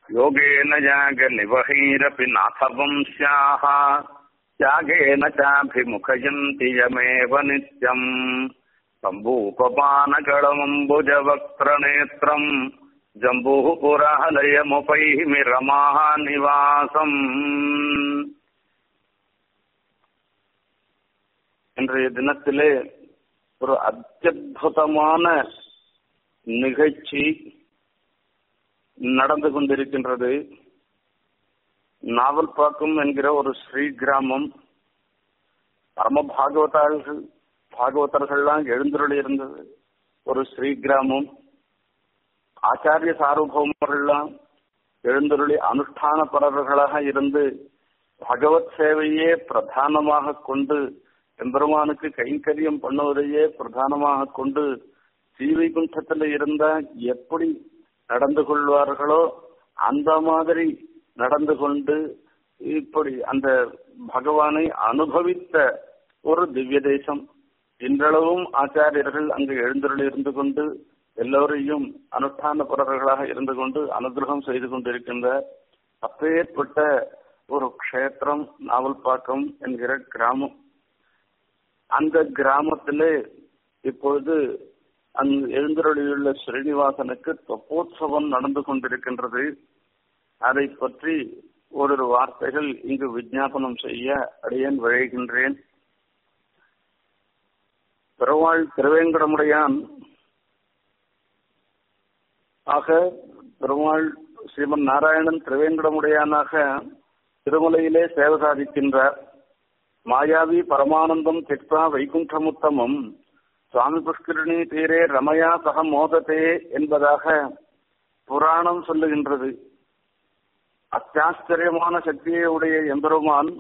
योगेन यागनिवहैरपि नाथवंस्याः त्यागेन चाभिमुखयन्ति यमेव नित्यम् सम्भूपपानकळमम्बुजवक्त्रनेत्रम् ஜம்பூः புராலயமுபைமி ரமாக நிவாசம் இன்றைய தினத்திலே ஒரு அத்தியுதமான நிகழ்ச்சி நடந்து கொண்டிருக்கின்றது நாவல்பாக்கம் என்கிற ஒரு ஸ்ரீ கிராமம் பரம பாகவதார்கள் பாகவதர்கள்லாம் எழுந்துருளி இருந்தது ஒரு ஸ்ரீ கிராமம் ஆச்சாரிய சார்வபௌமர்கள்லாம் எழுந்தருளி அனுஷ்டான பரவர்களாக இருந்து பகவத் சேவையே பிரதானமாக கொண்டு எம்பெருமானுக்கு கைங்கரியம் பண்ணுவதையே பிரதானமாக கொண்டு ஸ்ரீவைகுண்டத்தில் இருந்த எப்படி நடந்து கொள்வார்களோ அந்த மாதிரி நடந்து கொண்டு இப்படி அந்த பகவானை அனுபவித்த ஒரு திவ்ய தேசம் இன்றளவும் ஆச்சாரியர்கள் அங்கு எழுந்தருளி இருந்து கொண்டு எல்லோரையும் அனுஷ்டான புறர்களாக இருந்து கொண்டு அனுகிரகம் செய்து கொண்டிருக்கின்ற அப்பேற்பட்ட ஒரு க்ஷேத்திரம் நாவல்பாக்கம் என்கிற கிராமம் அந்த கிராமத்திலே இப்பொழுது அங்கு எழுந்தருளியுள்ள ஸ்ரீனிவாசனுக்கு தொப்போத்சவம் நடந்து கொண்டிருக்கின்றது அதை பற்றி ஓரிரு வார்த்தைகள் இங்கு விஜாபனம் செய்ய அடியேன் விழைகின்றேன் பெருவாள் திருவேங்கடமுடையான் ஆக பெருமாள் ஸ்ரீமன் நாராயணன் திருவேங்கடமுடையானாக திருமலையிலே சேவை சாதிக்கின்றார் மாயாவி பரமானந்தம் திக்தா வைகுண்டமுத்தமம் சுவாமி புஷ்கரணி தீரே ரமயா சக மோதத்தே என்பதாக புராணம் சொல்லுகின்றது அத்தியாச்சரியமான சக்தியை உடைய எம்பெருமான்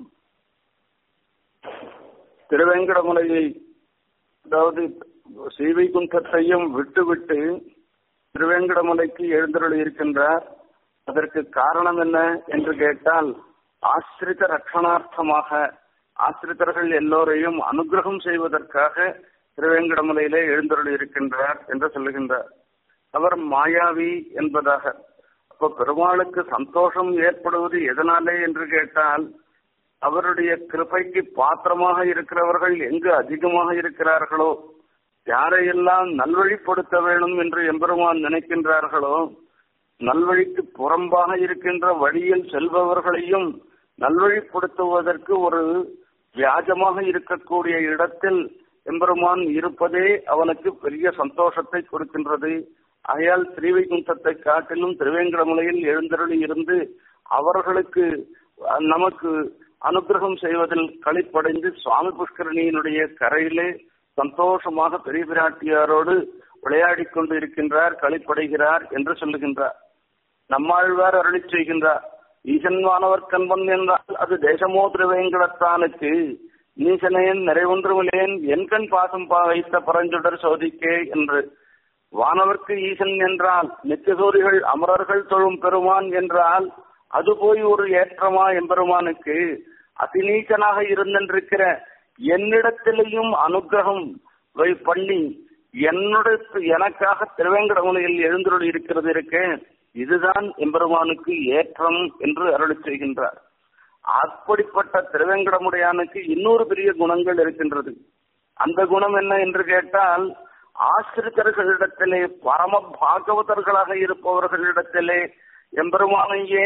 திருவேங்கடமலையை அதாவது ஸ்ரீவைகுண்டத்தையும் விட்டுவிட்டு திருவேங்கடமலைக்கு எழுந்தருள் இருக்கின்றார் அதற்கு காரணம் என்ன என்று கேட்டால் ஆசிரித ரட்சணார்த்தமாக ஆசிரித்தர்கள் எல்லோரையும் அனுகிரகம் செய்வதற்காக திருவேங்கடமலையிலே எழுந்தருள் இருக்கின்றார் என்று சொல்லுகின்றார் அவர் மாயாவி என்பதாக அப்ப பெருமாளுக்கு சந்தோஷம் ஏற்படுவது எதனாலே என்று கேட்டால் அவருடைய கிருபைக்கு பாத்திரமாக இருக்கிறவர்கள் எங்கு அதிகமாக இருக்கிறார்களோ யாரையெல்லாம் நல்வழிப்படுத்த வேணும் என்று எம்பெருமான் நினைக்கின்றார்களோ நல்வழிக்கு புறம்பாக இருக்கின்ற வழியில் செல்பவர்களையும் நல்வழிப்படுத்துவதற்கு ஒரு வியாஜமாக இருக்கக்கூடிய இடத்தில் எம்பெருமான் இருப்பதே அவனுக்கு பெரிய சந்தோஷத்தை கொடுக்கின்றது ஆகையால் ஸ்ரீவைகுண்டத்தை காட்டிலும் திருவேங்கடமலையில் எழுந்தருளி இருந்து அவர்களுக்கு நமக்கு அனுகிரகம் செய்வதில் களிப்படைந்து சுவாமி புஷ்கரணியினுடைய கரையிலே சந்தோஷமாக பெரிய பிராட்டியாரோடு விளையாடி கொண்டு இருக்கின்றார் களிப்படைகிறார் என்று சொல்லுகின்றார் நம்மாழ்வார் அருளி செய்கின்றார் ஈசன்வானவர் கண்பன் என்றால் அது தேசமோ திருவேங்கடத்தானுக்கு நீசனேன் நிறைவொன்றுமில்லேன் என் கண் பாசம் பா வைத்த பரஞ்சுடர் சோதிக்கே என்று வானவர்க்கு ஈசன் என்றால் நித்தியசூரிகள் அமரர்கள் தொழும் பெருமான் என்றால் அது போய் ஒரு ஏற்றமா எம்பெருமானுக்கு அதிநீச்சனாக இருந்திருக்கிற என்னிடத்திலேயும் அனுகிரகம் பண்ணி என்னுடைய எனக்காக திருவேங்கடமுனையில் எழுந்துள்ள இருக்கிறது இருக்கு இதுதான் எம்பெருமானுக்கு ஏற்றம் என்று அருளி செய்கின்றார் அப்படிப்பட்ட திருவேங்கடமுடையானுக்கு இன்னொரு பெரிய குணங்கள் இருக்கின்றது அந்த குணம் என்ன என்று கேட்டால் ஆசிரித்தர்களிடத்திலே பரம பாகவதர்களாக இருப்பவர்களிடத்திலே எம்பெருமானையே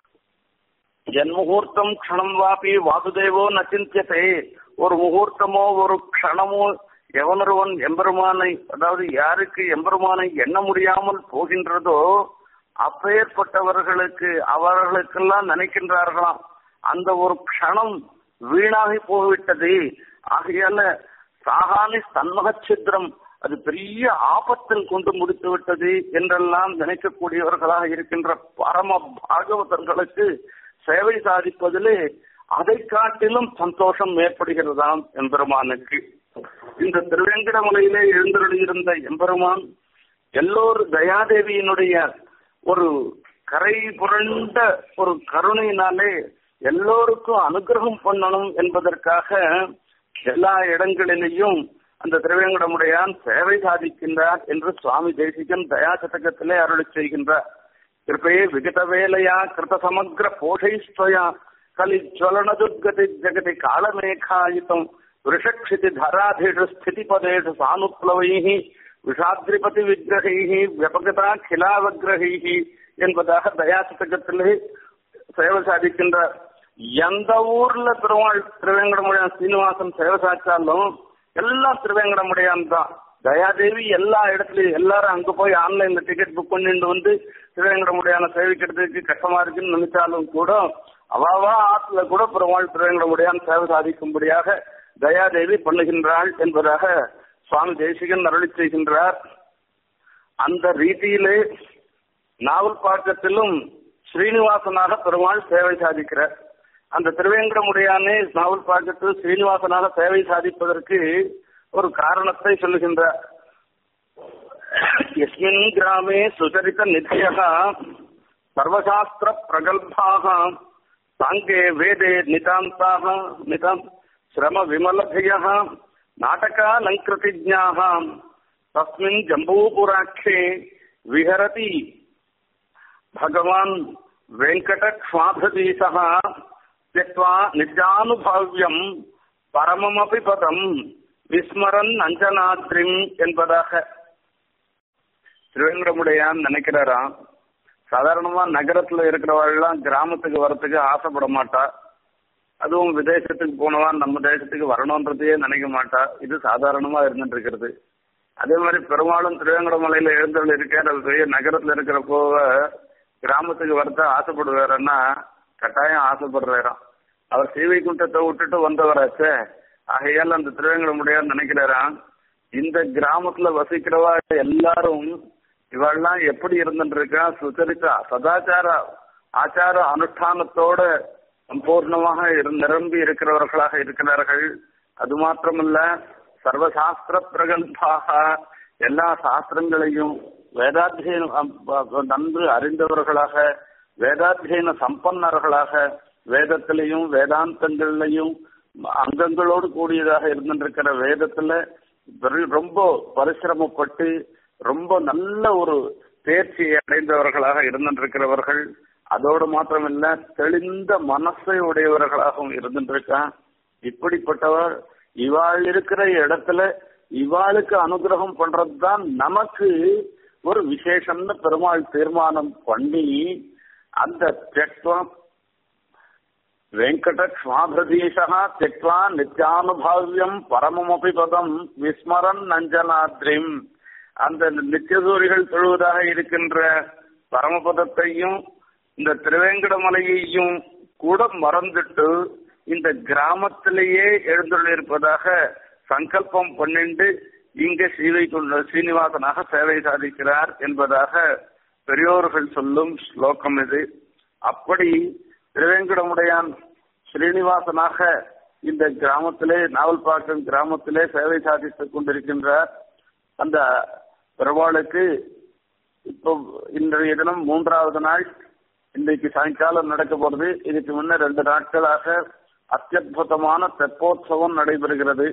என் முகூர்த்தம் க்ஷணம் வாபி வாசுதேவோ நச்சிந்தியதே ஒரு முகூர்த்தமோ ஒரு க்ஷணமோ எவனொருவன் எம்பெருமானை அதாவது யாருக்கு எம்பெருமானை எண்ண முடியாமல் போகின்றதோ அப்பேற்பட்டவர்களுக்கு அவர்களுக்கெல்லாம் நினைக்கின்றார்களாம் அந்த ஒரு க்ஷணம் வீணாகி போய்விட்டது ஆகையால சாகானி சண்முகச்சித்திரம் அது பெரிய ஆபத்தில் கொண்டு முடித்து விட்டது என்றெல்லாம் நினைக்கக்கூடியவர்களாக இருக்கின்ற பரம பாகவதர்களுக்கு சேவை சாதிப்பதிலே அதை காட்டிலும் சந்தோஷம் ஏற்படுகிறதாம் எம்பெருமானுக்கு இந்த திருவேங்கடமலையிலே எழுந்தருளியிருந்த எம்பெருமான் எல்லோரும் தயாதேவியினுடைய ஒரு கரை புரண்ட ஒரு கருணையினாலே எல்லோருக்கும் அனுகிரகம் பண்ணணும் என்பதற்காக எல்லா இடங்களிலேயும் அந்த திருவேங்கடமுடையான் சேவை சாதிக்கின்றார் என்று சுவாமி தேசிகன் தயாசதகத்திலே அருளி செய்கின்றார் कृपे विगतवेलया कृतसमग्रपोषैस्त्वया कलिज्वलनदुर्गति जगति कालमेघायितम् वृषक्षितिधराधिषु स्थितिपदेषु सानुप्लवैः விஷாத்ரிபதி வியபகதாகிலாவகிரகைः என்பதாக தயாசதகத்திலே சேவை சாதிக்கின்ற எந்த ஊர்ல பெருமாள் திருவேங்கடமுடியான் சீனிவாசன் சேவை சாய்ச்சாலும் எல்லாம் திருவேங்கடமுடியான் தான் தயாதேவி எல்லா இடத்துலயும் எல்லாரும் அங்க போய் ஆன்லைன்ல டிக்கெட் புக் பண்ணிட்டு வந்து திருவேங்கடமுடியான சேவிக்கிறதுக்கு கஷ்டமா இருக்குன்னு நினைச்சாலும் கூட அவாவா ஆத்துல கூட பெருமாள் திருவேங்கடமுடியான் சேவை சாதிக்கும்படியாக தயாதேவி பண்ணுகின்றாள் என்பதாக சுவாமி தேசிகன் அருளி செய்கின்றார் அந்த ரீதியிலே நாவல் பாக்கத்திலும் ஸ்ரீனிவாசனாக பெருமாள் சேவை சாதிக்கிறார் அந்த திருவேங்கடமுடையானே நாவல் பாக்கத்தில் ஸ்ரீனிவாசனாக சேவை சாதிப்பதற்கு ஒரு காரணத்தை சொல்லுகின்றார் எஸ்மின் கிராமே சுச்சரித்த நித்தியக சர்வசாஸ்திர பிரகல்பாக சாங்கே வேதே நிதாந்தாக நிதாம் சிரம விமலபய நாடகாலங்கிருதிஜாக தஸ்மின் ஜம்பூபுராட்சே விஹரதி भगवान् वेङ्कटक्ष्माभृतीशः त्यक्त्वा नित्यानुभाव्यम् பரமமபி பதம் விஸ்மரன் அஞ்சனாத்ரிம் என்பதாக திருவேங்கடமுடையான் நினைக்கிறாராம் சாதாரணமா நகரத்துல இருக்கிறவள்லாம் கிராமத்துக்கு வரத்துக்கு ஆசைப்பட மாட்டா அதுவும் விதேசத்துக்கு போனவான் நம்ம தேசத்துக்கு வரணுன்றதையே நினைக்க மாட்டா இது சாதாரணமா இருந்துட்டு இருக்கிறது அதே மாதிரி பெரும்பாலும் திருவேங்கடமலையில எழுந்தருள் இருக்கார் அது பெரிய நகரத்துல இருக்கிற போவ கிராமத்துக்கு வரத்த ஆசைப்படுவாருன்னா கட்டாயம் ஆசைப்படுறாராம் அவர் சீவைக்குண்டத்தை விட்டுட்டு வந்தவராச்சே ஆகையால் அந்த திருவேங்கட முடியாது நினைக்கிறாராம் இந்த கிராமத்துல வசிக்கிறவா எல்லாரும் இவெல்லாம் எப்படி இருந்துட்டு இருக்கா சுச்சரித்தா சதாச்சார ஆச்சார அனுஷ்டானத்தோட சம்பூர்ணமாக நிரம்பி இருக்கிறவர்களாக இருக்கிறார்கள் அது மாத்திரமல்ல சர்வசாஸ்திர பிரகல்பாக எல்லா சாஸ்திரங்களையும் வேதாத்தியனம் நன்கு அறிந்தவர்களாக வேதாத்தியன சம்பன்னர்களாக வேதத்திலையும் வேதாந்தங்களிலையும் அங்கங்களோடு கூடியதாக இருந்திருக்கிற வேதத்துல ரொம்ப பரிசிரமப்பட்டு ரொம்ப நல்ல ஒரு தேர்ச்சியை அடைந்தவர்களாக இருந்திருக்கிறவர்கள் அதோடு மாத்திரமில்ல தெளிந்த மனசை உடையவர்களாகவும் இருந்துருக்கா இப்படிப்பட்டவர் இவாள் இருக்கிற இடத்துல இவாளுக்கு அனுகிரகம் பண்றதுதான் நமக்கு ஒரு விசேஷம்னு பெருமாள் தீர்மானம் பண்ணி அந்த தெக்வம் வெங்கட க்ஷ்மாபிரதீஷா தெக்வா நித்யானுபாவியம் பரமமபி பதம் விஸ்மரன் நஞ்சனாத்ரிம் அந்த நித்தியசூரிகள் தொழுவதாக இருக்கின்ற பரமபதத்தையும் இந்த திருவேங்கடமலையையும் கூட மறந்துட்டு இந்த கிராமத்திலேயே எழுந்துள்ளிருப்பதாக சங்கல்பம் பண்ணிண்டு இங்க ஸ்ரீவை சீனிவாசனாக சேவை சாதிக்கிறார் என்பதாக பெரியோர்கள் சொல்லும் ஸ்லோகம் இது அப்படி திருவேங்கடமுடையான் ஸ்ரீனிவாசனாக இந்த கிராமத்திலே நாவல்பாக்கம் கிராமத்திலே சேவை சாதித்துக் கொண்டிருக்கின்றார் அந்த பெருமாளுக்கு இப்போ இன்றைய தினம் மூன்றாவது நாள் இன்றைக்கு சாயங்காலம் நடக்க போறது இதுக்கு முன்ன ரெண்டு நாட்களாக அத்தியுதமான தெப்போத்சவம் நடைபெறுகிறது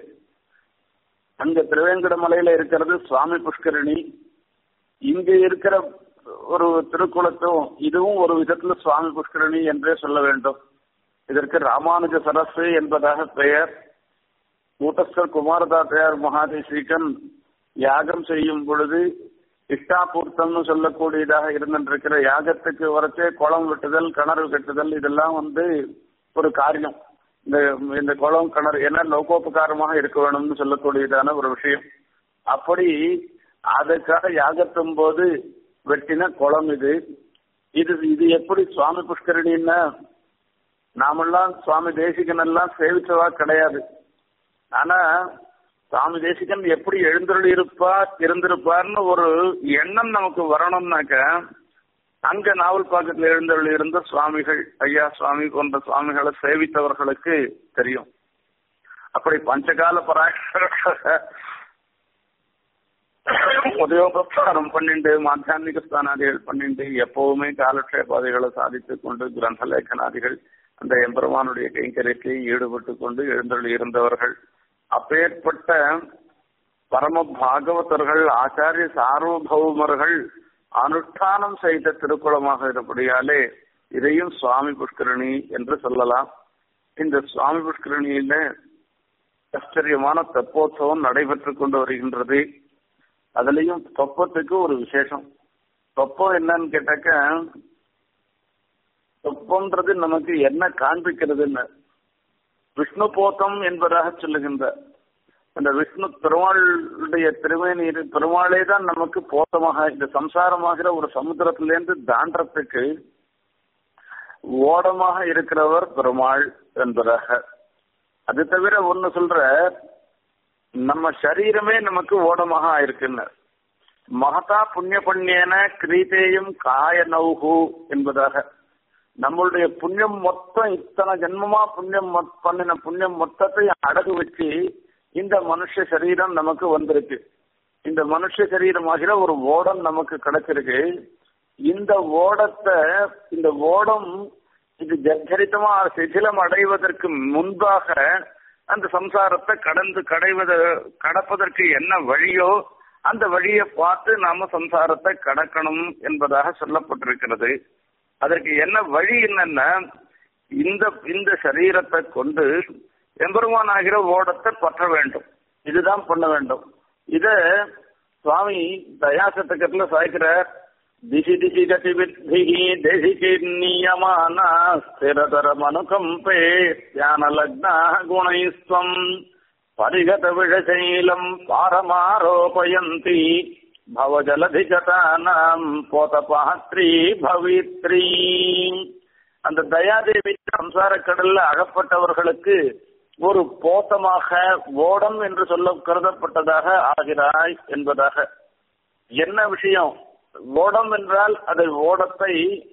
அங்க திருவேங்கடமலையில இருக்கிறது சுவாமி புஷ்கரணி இங்க இருக்கிற ஒரு திருக்குளத்தும் இதுவும் ஒரு விதத்துல சுவாமி புஷ்கரணி என்றே சொல்ல வேண்டும் இதற்கு ராமானுஜ சரஸ்வ என்பதாக பெயர் கூட்டஸ்கர் குமாரதாத்தையார் மகாதேசிகன் யாகம் செய்யும் பொழுது இஷ்டாபூர்த்தம்னு சொல்லக்கூடியதாக இருந்திருக்கிற யாகத்துக்கு வரச்சே குளம் வெட்டுதல் கிணறு வெட்டுதல் இதெல்லாம் வந்து ஒரு காரியம் இந்த இந்த குளம் கிணறு ஏன்னா லோகோபகாரமாக இருக்க வேணும்னு சொல்லக்கூடியதான ஒரு விஷயம் அப்படி அதுக்காக யாகத்தும் போது வெட்டின குளம் இது இது இது எப்படி சுவாமி புஷ்கரணின்னா நாமெல்லாம் சுவாமி தேசிகன் எல்லாம் சேவிச்சவா கிடையாது ஆனா சுவாமி தேசிகன் எப்படி எழுந்தருளி இருப்பார் இருந்திருப்பார்னு ஒரு எண்ணம் நமக்கு வரணும்னாக்க அங்க நாவல் பாக்கத்துல எழுந்தருளி இருந்த சுவாமிகள் ஐயா சுவாமி போன்ற சுவாமிகளை சேவித்தவர்களுக்கு தெரியும் அப்படி பஞ்சகால பராட்சர உதயோபசாரம் பண்ணிண்டு மாத்தியான்மிக ஸ்தானாதிகள் பண்ணிண்டு எப்பவுமே காலக்ஷேபாதிகளை சாதித்துக் கொண்டு கிரந்த லேಖனாதிகள் அந்த எம்பெருமானுடைய கைங்கரியத்தில் ஈடுபட்டு கொண்டு எழுந்தருளி இருந்தவர்கள் அப்பேற்பட்ட பரம பாகவதர்கள் ஆச்சாரிய சார்வபௌமர்கள் அனுஷ்டானம் செய்த திருக்குளமாக இருப்படியாலே இதையும் சுவாமி புஷ்கரணி என்று சொல்லலாம் இந்த சுவாமி புஷ்கரணியில ஆச்சரியமான தெப்போத்சவம் நடைபெற்று கொண்டு வருகின்றது அதுலயும் தொப்பத்துக்கு ஒரு விசேஷம் தொப்பம் என்னன்னு கேட்டாக்க தொப்பம்ன்றது நமக்கு என்ன காண்பிக்கிறதுன்னு விஷ்ணு போத்தம் என்பதாக சொல்லுகின்ற அந்த விஷ்ணு பெருமாளுடைய திருமேனீர் பெருமாளே தான் நமக்கு போத்தமாக இந்த சம்சாரமாகிற ஒரு சமுத்திரத்திலேருந்து தாண்டறதுக்கு ஓடமாக இருக்கிறவர் பெருமாள் என்பதாக அது தவிர ஒன்னு சொல்ற நம்ம சரீரமே நமக்கு ஓடமாக ஆயிருக்குன்னு மகதா புண்ணிய புண்ணியன கிரீதேயும் காய நௌகு என்பதாக நம்மளுடைய புண்ணியம் மொத்தம் இத்தனை ஜென்மமா புண்ணியம் பண்ணின புண்ணியம் மொத்தத்தை அடகு வச்சு இந்த மனுஷ சரீரம் நமக்கு வந்திருக்கு இந்த மனுஷ சரீரமாகிற ஒரு ஓடம் நமக்கு கிடைச்சிருக்கு இந்த ஓடத்தை இந்த ஓடம் இது ஜர்ஜரித்தமா சிதிலம் அடைவதற்கு முன்பாக அந்த சம்சாரத்தை கடந்து கடைவத கடப்பதற்கு என்ன வழியோ அந்த வழியை பார்த்து நாம சம்சாரத்தை கடக்கணும் என்பதாக சொல்லப்பட்டிருக்கிறது அதற்கு என்ன வழி என்னன்னா இந்த இந்த சரீரத்தை கொண்டு எம்பெருமான் ஆகிற ஓடத்தை பற்ற வேண்டும் இதுதான் பண்ண வேண்டும் இத சுவாமி தயாசத்துக்கத்துல சாய்க்கிறார் திசி திசி கதிவித்பிஹி தேசிகி நியமான ஸ்திரதர மனுகம்பே தியான லக்னா குணைஸ்வம் பரிகத விஷசைலம் பாரமாரோபயந்தி பவஜலதிகதானாம் போதபாத்ரி பவித்ரி அந்த தயாதேவி சம்சார கடல்ல அகப்பட்டவர்களுக்கு ஒரு போத்தமாக ஓடம் என்று சொல்ல கருதப்பட்டதாக ஆகிறாய் என்பதாக என்ன விஷயம் ஓடம் என்றால் அதை ஓடத்தை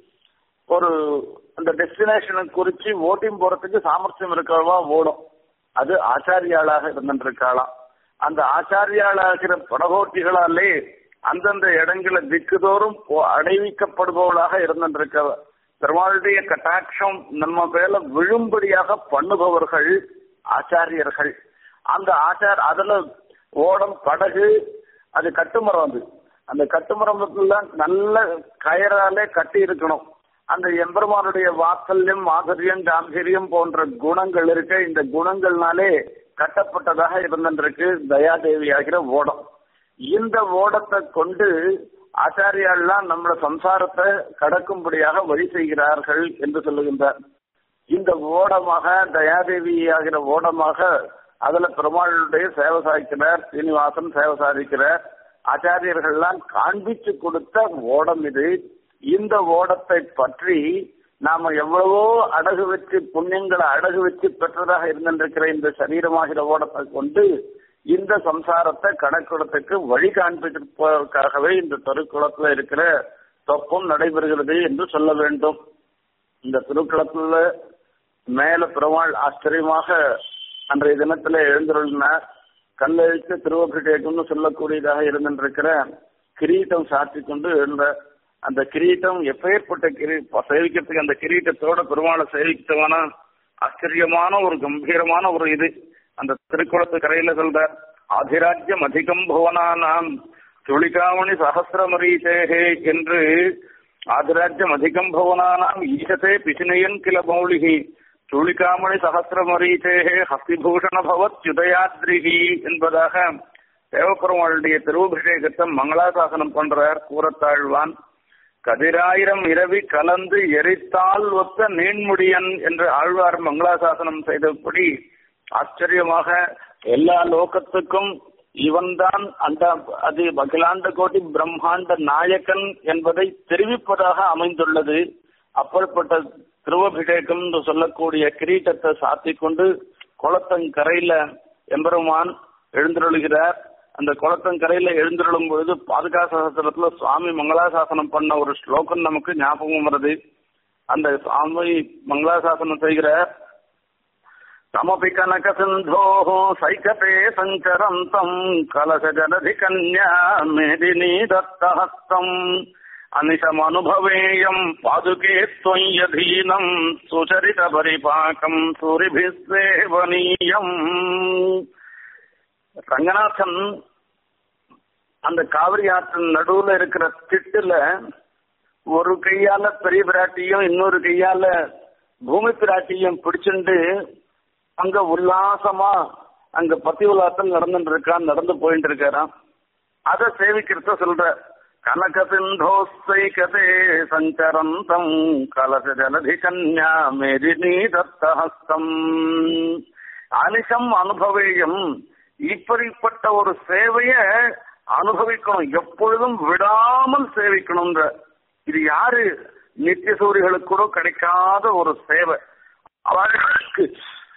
ஒரு அந்த டெஸ்டினேஷனை குறிச்சு ஓட்டிங் போறதுக்கு சாமர்த்தியம் இருக்கிறவா ஓடும் அது ஆச்சாரியாளாக இருந்திருக்காளாம் அந்த ஆச்சாரியாளாகிற படகோட்டிகளாலே அந்தந்த இடங்களை திக்குதோறும் அடைவிக்கப்படுபவளாக இருந்திருக்க பெருமாளுடைய கட்டாட்சம் நம்ம மேல விழும்படியாக பண்ணுபவர்கள் ஆச்சாரியர்கள் அந்த ஆச்சார அதுல ஓடம் படகு அது கட்டுமரம் அது அந்த கட்டுமரத்துல நல்ல கயராலே கட்டி இருக்கணும் அந்த எம்பெருமானுடைய வாத்சல்யம் மாதுரியம் காம்பீரியம் போன்ற குணங்கள் இருக்க இந்த குணங்கள்னாலே கட்டப்பட்டதாக இருந்திருக்கு தயாதேவி ஆகிற ஓடம் இந்த ஓடத்தை கொண்டு ஆச்சாரியாலாம் நம்மள சம்சாரத்தை கடக்கும்படியாக வழி செய்கிறார்கள் என்று சொல்லுகின்றார் இந்த ஓடமாக தயாதேவி ஆகிற ஓடமாக அதுல பெருமாளுடைய சேவை சாதிக்கிறார் சீனிவாசன் சேவை சாதிக்கிறார் ஆச்சாரியர்கள்லாம் காண்பிச்சு கொடுத்த ஓடம் இது இந்த ஓடத்தை பற்றி நாம எவ்வளவோ அடகு வச்சு புண்ணியங்களை அடகு வச்சு பெற்றதாக இருந்திருக்கிற இந்த சரீரமாகிற ஓடத்தை கொண்டு இந்த சம்சாரத்தை கடற்குளத்துக்கு வழி காண்பிப்பதற்காகவே இந்த திருக்குளத்துல இருக்கிற தொப்பம் நடைபெறுகிறது என்று சொல்ல வேண்டும் இந்த திருக்குளத்துல மேல பெருமாள் ஆச்சரியமாக அன்றைய தினத்துல எழுந்துள்ளார் கல்லழித்து திருவபிஷேகம்னு சொல்லக்கூடியதாக இருந்திருக்கிற கிரீட்டம் சாத்தி கொண்டு எழுந்த அந்த கிரீட்டம் எப்பேற்பட்ட கிரீ சேவிக்கிறதுக்கு அந்த கிரீட்டத்தோட பெருமாளை சேவித்தவன ஆச்சரியமான ஒரு கம்பீரமான ஒரு இது அந்த திருக்குளத்து கரையில சொல்ற ஆதிராஜ்யம் அதிகம் புவனானாம் துளிகாமணி சகசிரமரீசேகே என்று ஆதிராஜ்யம் அதிகம் புவனானாம் ஈசத்தே பிசினையன் கில மௌலிகி துளிகாமணி சகசிரமரீசேகே ஹஸ்திபூஷண பவத் யுதயாத்ரிகி என்பதாக தேவப்பெருமாளுடைய திருவபிஷேகத்தை மங்களாசாசனம் பண்றார் கூறத்தாழ்வான் கதிராயிரம் இரவி கலந்து எரித்தால் ஒத்த நீண்முடியன் என்று ஆழ்வார் மங்களாசாசனம் செய்தபடி ஆச்சரியமாக எல்லா லோகத்துக்கும் இவன்தான் அந்த அது அகிலாண்ட கோட்டி பிரம்மாண்ட நாயக்கன் என்பதை தெரிவிப்பதாக அமைந்துள்ளது அப்படிப்பட்ட திருவபிஷேகம் என்று சொல்லக்கூடிய கிரீட்டத்தை சாத்தி கொண்டு குளத்தங்கரையில எம்பெருமான் எழுந்தருளுகிறார் அந்த குளத்தங்கரையில எழுந்தருளும் பொழுது பாதுகாசாசனத்துல சுவாமி மங்களாசாசனம் பண்ண ஒரு ஸ்லோகம் நமக்கு ஞாபகம் வருது அந்த சுவாமி மங்களாசாசனம் செய்கிறார் तमपि कनकसिन्धोः सैकते सञ्चरन्तम् कलशजलधि कन्या मेदिनी दत्तहस्तम् अनिशमनुभवेयम् पादुके त्वय्यधीनम् सुचरितपरिपाकम् सूरिभिः सेवनीयम् ரங்கநாதன் அந்த காவிரி ஆற்றின் நடுவுல இருக்கிற திட்டுல ஒரு கையால பெரிய பிராட்டியும் இன்னொரு கையால பூமி பிராட்டியும் பிடிச்சுண்டு அங்க உல்லாசமா அங்க பத்தி உலாசம் நடந்துட்டு இருக்கான் நடந்து போயிட்டு இருக்காராம் அத சேவிக்கிறத சொல்ற கனக சிந்தோஸ்தை கதே சஞ்சரந்தம் கலச ஜலதி கன்யா மேரினி தத்தஹஸ்தம் அனிஷம் அனுபவேயம் இப்படிப்பட்ட ஒரு சேவைய அனுபவிக்கணும் எப்பொழுதும் விடாமல் சேவிக்கணும்ன்ற இது யாரு நித்திய சூரிகளுக்கு கூட கிடைக்காத ஒரு சேவை அவர்களுக்கு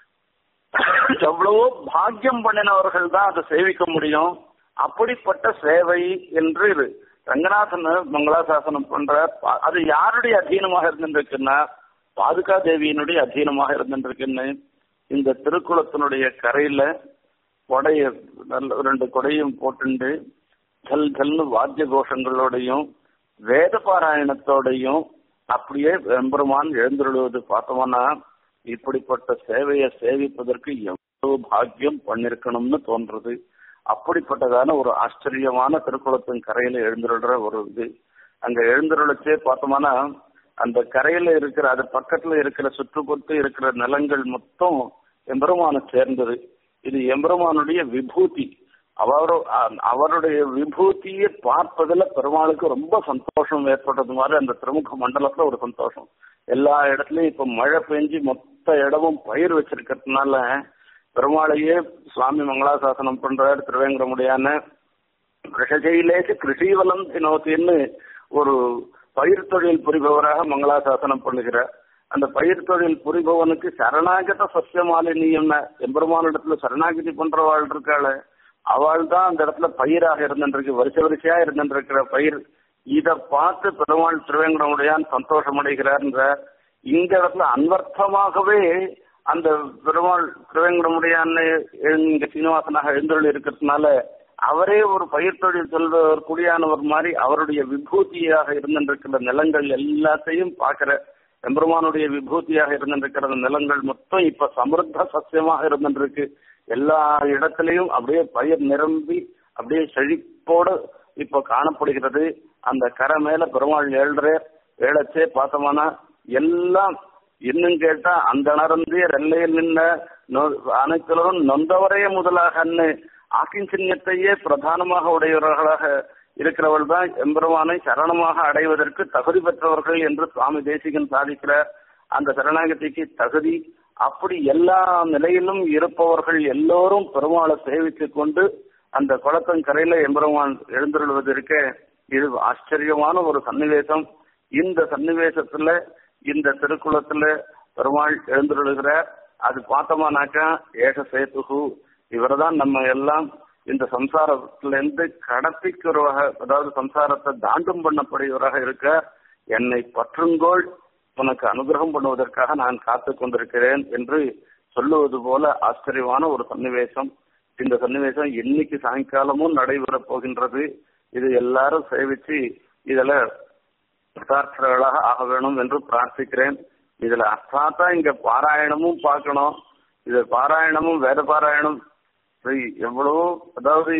எவ்வளவோ பாக்கியம் பண்ணினவர்கள் தான் அதை சேவிக்க முடியும் அப்படிப்பட்ட சேவை என்று இது ரங்கநாதன் மங்களாசாசனம் பண்ற பா- அது யாருடைய அധീனமாக இருந்துருக்குன்னா பாதுகா தேவியினுடைய அധീனமாக இருந்துருக்குன்னு இந்த திருக்குளத்தினுடைய கரையில கொடைய நல்ல ரெண்டு கொடையும் போட்டுண்டு கல் கல்னு வாத்திய கோஷங்களோடையும் வேத பாராயணத்தோடையும் அப்படியே எம்பெருமான் எழுந்துருளுவது பார்த்தோம்னா இப்படிப்பட்ட சேவையை சேவிப்பதற்கு எவ்வளவு பாக்கியம் பண்ணிருக்கணும்னு தோன்றது அப்படிப்பட்டதான ஒரு ஆச்சரியமான திருக்குளத்தின் கரையில எழுந்துருடுற ஒரு இது அங்க எழுந்துருளச்சே பார்த்தோம்னா அந்த கரையில இருக்கிற அது பக்கத்துல இருக்கிற சுற்றுப்புறத்து இருக்கிற நிலங்கள் மொத்தம் எம்பெருமான சேர்ந்தது இது எம்பெருமானுடைய விபூதி அவரு அ- அவருடைய விபூதியை பார்ப்பதுல பெருமாளுக்கு ரொம்ப சந்தோஷம் ஏற்பட்டது மாதிரி அந்த திருமுக மண்டலத்துல ஒரு சந்தோஷம் எல்லா இடத்துலயும் இப்ப மழை பெஞ்சு மொத்த இடமும் பயிர் வச்சிருக்கிறதுனால பெருமாளையே சுவாமி மங்களாசாசனம் பண்றார் திருவேங்கடமுடியான கிருஷஜையிலேக்கு கிருஷிவலம் தினோத்தின்னு ஒரு பயிர் தொழில் புரிபவராக மங்களாசாசனம் பண்ணுகிறார் அந்த பயிர் தொழில் புரிபவனுக்கு சரணாகத சசியமாலினியம் எம்பெருமானிடத்துல சரணாகதி பண்றவாள் இருக்காள அவள் தான் அந்த இடத்துல பயிராக இருந்துருக்கு வரிசை வரிசையா இருந்துருக்கிற பயிர் இத பார்த்து பெருமாள் திருவேங்கடமுடையான் சந்தோஷம் அடைகிறார்ன்ற இந்த இடத்துல அன்வர்த்தமாகவே அந்த பெருமாள் திருவேங்கடமுடையான் இங்க சீனிவாசனாக எழுந்தருள் இருக்கிறதுனால அவரே ஒரு பயிர் தொழில் சொல்பவர் குடியானவர் மாதிரி அவருடைய விபூதியாக இருந்திருக்கிற நிலங்கள் எல்லாத்தையும் பார்க்கிற எம்பெருமானுடைய விபூதியாக இருந்திருக்கிற அந்த நிலங்கள் மொத்தம் இப்ப சமிருத்த சசியமாக இருந்திருக்கு எல்லா இடத்திலையும் அப்படியே பயிர் நிரம்பி அப்படியே செழிப்போடு இப்ப காணப்படுகிறது அந்த கரை மேல பெருமாள் ஏழ்ற ஏழச்சே பார்த்தோம்னா எல்லாம் இன்னும் கேட்டா அந்த நரந்திய ரெல்லையில் நின்ன நொ- அனைத்திலும் நொந்தவரே முதலாகன்னு ஆக்கிஞ்சின்யத்தையே பிரதானமாக உடையவர்களாக இருக்கிறவள் தான் எம்பெருமானை சரணமாக அடைவதற்கு தகுதி பெற்றவர்கள் என்று சுவாமி தேசிகன் சாதிக்கிறார் அந்த சரணாகதிக்கு தகுதி அப்படி எல்லா நிலையிலும் இருப்பவர்கள் எல்லோரும் பெருமாளை சேவித்துக் கொண்டு அந்த குளத்தன் கரையில எம்பெருமான் எழுந்துள்ளதற்க இது ஆச்சரியமான ஒரு சன்னிவேசம் இந்த சன்னிவேசத்துல இந்த திருக்குளத்துல பெருமாள் எழுந்துள்ளுகிறார் அது பார்த்தோமானாக்கா ஏக சேத்துகு இவர்தான் நம்ம எல்லாம் இந்த சம்சாரத்திலிருந்து கடத்திக்கிறவராக அதாவது சம்சாரத்தை தாண்டும் பண்ணப்படுகிறவராக இருக்க என்னை பற்றுங்கோள் உனக்கு அனுகிரகம் பண்ணுவதற்காக நான் காத்து கொண்டிருக்கிறேன் என்று சொல்லுவது போல ஆச்சரியமான ஒரு சன்னிவேசம் இந்த சன்னிவேசம் இன்னைக்கு சாயங்காலமும் நடைபெறப் போகின்றது இது எல்லாரும் சேவிச்சு இதுல பிரதார்த்தர்களாக ஆக வேணும் என்று பிரார்த்திக்கிறேன் இதுல அர்த்தாத்தா இங்க பாராயணமும் பார்க்கணும் இது பாராயணமும் வேத பாராயணம் இது எவ்வளவோ அதாவது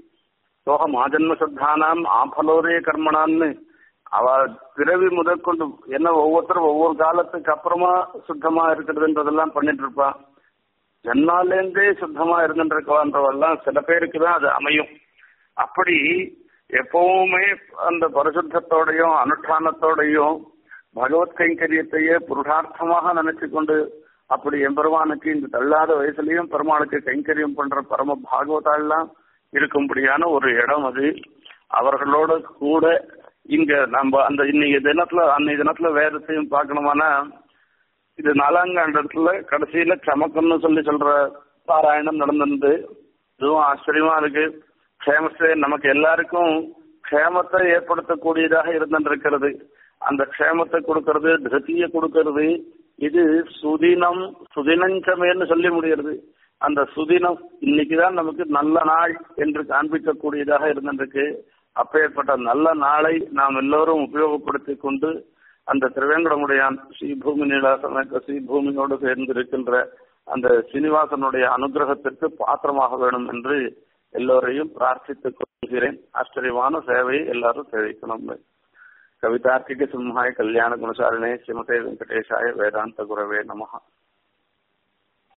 சோக மாஜன்ம சத்தானாம் ஆபலோதய கர்மனான்னு அவ பிறவி முதற்கொண்டு என்ன ஒவ்வொருத்தரும் ஒவ்வொரு காலத்துக்கு அப்புறமா சுத்தமா இருக்கிறதுன்றதெல்லாம் பண்ணிட்டு இருப்பான் ஜன்மாலேருந்தே சுத்தமா இருந்துருக்கவான்றவெல்லாம் சில பேருக்கு தான் அது அமையும் அப்படி எப்பவுமே அந்த பரிசுத்தத்தோடையும் அனுஷ்டானத்தோடையும் பகவத் கைங்கரியத்தையே புருஷார்த்தமாக நினைச்சு கொண்டு அப்படி எம்பெருமானுக்கு இந்த தள்ளாத வயசுலயும் பெருமாளுக்கு கைங்கரியம் பண்ற பரம பாகவதாலாம் இருக்கும்படியான ஒரு இடம் அது அவர்களோட கூட இங்க நம்ம அந்த இன்னைக்கு தினத்துல அன்னைக்கு தினத்துல வேதத்தையும் பார்க்கணுமானா இது நாலாங்காண்டத்துல கடைசியில சமக்கம்னு சொல்லி சொல்ற பாராயணம் நடந்திருந்து இதுவும் ஆச்சரியமா இருக்கு க்ஷேமத்தை நமக்கு எல்லாருக்கும் க்ஷேமத்தை ஏற்படுத்தக்கூடியதாக இருந்திருக்கிறது அந்த க்ஷேமத்தை கொடுக்கறது திருத்திய கொடுக்கறது இது சுதினம் சுதினஞ்சமேன்னு சொல்லி முடிகிறது அந்த சுதினம் இன்னைக்குதான் நமக்கு நல்ல நாள் என்று காண்பிக்கக்கூடியதாக இருந்திருக்கு அப்பேற்பட்ட நல்ல நாளை நாம் எல்லோரும் உபயோகப்படுத்திக் கொண்டு அந்த திருவேங்கடமுடையான் ஸ்ரீபூமி நீலாசனக்க ஸ்ரீபூமியோடு சேர்ந்து இருக்கின்ற அந்த சீனிவாசனுடைய அனுகிரகத்திற்கு பாத்திரமாக வேணும் என்று எல்லோரையும் பிரார்த்தித்துக் கொள்கிறேன் சொல்லுகிறேன் ஆச்சரியமான சேவையை எல்லாரும் சேவிக்கணும் கவிதார்க்கிக சிம்ஹாய கல்யாண குணசாலினே ஸ்ரீமதே வெங்கடேஷாய வேதாந்த குரவே நமஹா